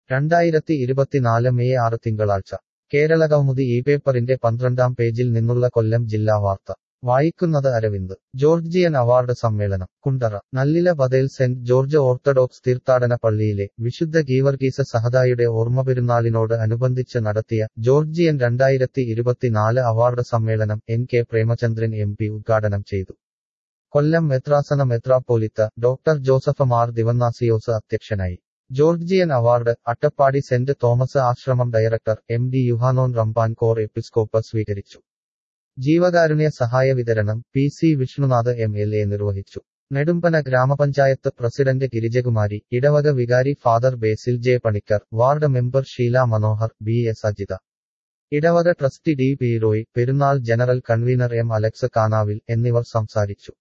രണ്ടായിരത്തി ഇരുപത്തിനാല് മെയ് ആറ് തിങ്കളാഴ്ച കേരള കൗമുദി ഈ പേപ്പറിന്റെ പന്ത്രണ്ടാം പേജിൽ നിന്നുള്ള കൊല്ലം ജില്ലാ വാർത്ത വായിക്കുന്നത് അരവിന്ദ് ജോർജിയൻ അവാർഡ് സമ്മേളനം Kundara Nallila Bethel saint George orthodox തീർത്ഥാടന പള്ളിയിലെ വിശുദ്ധ ഗീവർഗീസ സഹദായുടെ ഓർമ്മപെരുന്നാളിനോട് അനുബന്ധിച്ച് നടത്തിയ ജോർജിയൻ രണ്ടായിരത്തി ഇരുപത്തിനാല് അവാർഡ് സമ്മേളനം N K Premachandran M P ഉദ്ഘാടനം ചെയ്തു കൊല്ലം മെത്രാസന മെത്രാപ്പോലിത്ത ഡോക്ടർ ജോസഫ് മാർ ദിവന്നാസിയോസ് അധ്യക്ഷനായി Georgian award Attappadi saint Thomas ആശ്രമം director M D Yuhanon Ramban Cor Episcopa സ്വീകരിച്ചു ജീവകാരുണ്യ സഹായ വിതരണം P C Vishnunath M L A നിർവഹിച്ചു നെടുമ്പന ഗ്രാമപഞ്ചായത്ത് പ്രസിഡന്റ് ഗിരിജകുമാരി ഇടവക വികാരി father Basil J Panicker ward member Sheela Manohar B S Ajitha ഇടവക ട്രസ്റ്റി ഡി പി റോയ് പെരുന്നാൾ ജനറൽ കൺവീനർ എം അലക്സ് കാനാവിൽ എന്നിവർ സംസാരിച്ചു